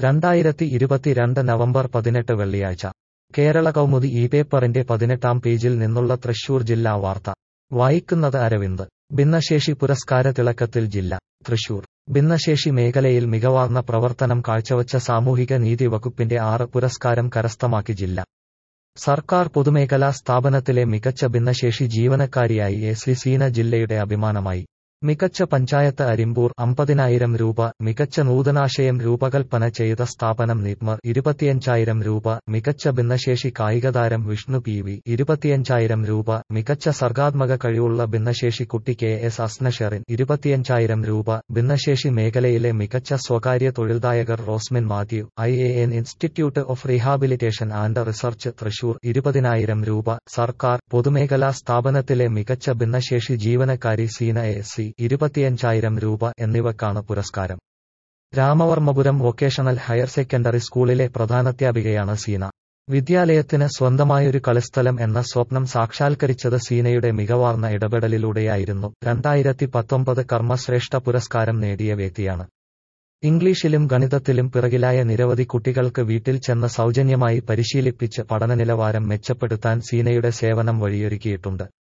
രണ്ടായിരത്തി ഇരുപത്തിരണ്ട് നവംബർ പതിനെട്ട് വെള്ളിയാഴ്ച കേരള കൗമുദി ഈ പേപ്പറിന്റെ പതിനെട്ടാം പേജിൽ നിന്നുള്ള തൃശൂർ ജില്ലാ വാർത്ത വായിക്കുന്നത് അരവിന്ദ് ഭിന്നശേഷി പുരസ്കാര തിളക്കത്തിൽ ജില്ല തൃശൂർ ഭിന്നശേഷി മേഖലയിൽ മികവാർന്ന പ്രവർത്തനം കാഴ്ചവച്ച സാമൂഹിക നീതി വകുപ്പിന്റെ ആറ് പുരസ്കാരം കരസ്ഥമാക്കി ജില്ല സർക്കാർ പൊതുമേഖലാ സ്ഥാപനത്തിലെ മികച്ച ഭിന്നശേഷി ജീവനക്കാരിയായി എ സി സീന ജില്ലയുടെ അഭിമാനമായി മികച്ച പഞ്ചായത്ത് അരിമ്പൂർ അമ്പതിനായിരം രൂപ മികച്ച നൂതനാശയം രൂപകൽപ്പന ചെയ്ത സ്ഥാപനം നിപ്മർ ഇരുപത്തിയഞ്ചായിരം രൂപ മികച്ച ഭിന്നശേഷി കായികതാരം വിഷ്ണു പി വി ഇരുപത്തിയഞ്ചായിരം രൂപ മികച്ച സർഗാത്മക കഴിവുള്ള ഭിന്നശേഷി കുട്ടി കെ എസ് അസ്നഷറിൻ ഇരുപത്തിയഞ്ചായിരം രൂപ ഭിന്നശേഷി മേഖലയിലെ മികച്ച സ്വകാര്യ തൊഴിൽദായകർ Rosemin Mathew I A N institute of rehabilitation and research Thrissur ഇരുപതിനായിരം രൂപ സർക്കാർ പൊതുമേഖലാ സ്ഥാപനത്തിലെ മികച്ച ഭിന്നശേഷി ജീവനക്കാരി സീന എ സി ഇരുപത്തിയഞ്ചായിരം രൂപ എന്നിവക്കാണ് പുരസ്കാരം രാമവർമ്മപുരം വൊക്കേഷണൽ ഹയർ സെക്കൻഡറി സ്കൂളിലെ പ്രധാനാധ്യാപികയാണ് സീന വിദ്യാലയത്തിന് സ്വന്തമായൊരു കളിസ്ഥലം എന്ന സ്വപ്നം സാക്ഷാത്കരിച്ചത് സീനയുടെ മികവാർന്ന ഇടപെടലിലൂടെയായിരുന്നു രണ്ടായിരത്തി പത്തൊമ്പത് കർമ്മശ്രേഷ്ഠ പുരസ്കാരം നേടിയ വ്യക്തിയാണ് ഇംഗ്ലീഷിലും ഗണിതത്തിലും പിറകിലായ നിരവധി കുട്ടികൾക്ക് വീട്ടിൽ ചെന്ന് സൗജന്യമായി പരിശീലിപ്പിച്ച് പഠനനിലവാരം മെച്ചപ്പെടുത്താൻ സീനയുടെ സേവനം വഴിയൊരുക്കിയിട്ടുണ്ട്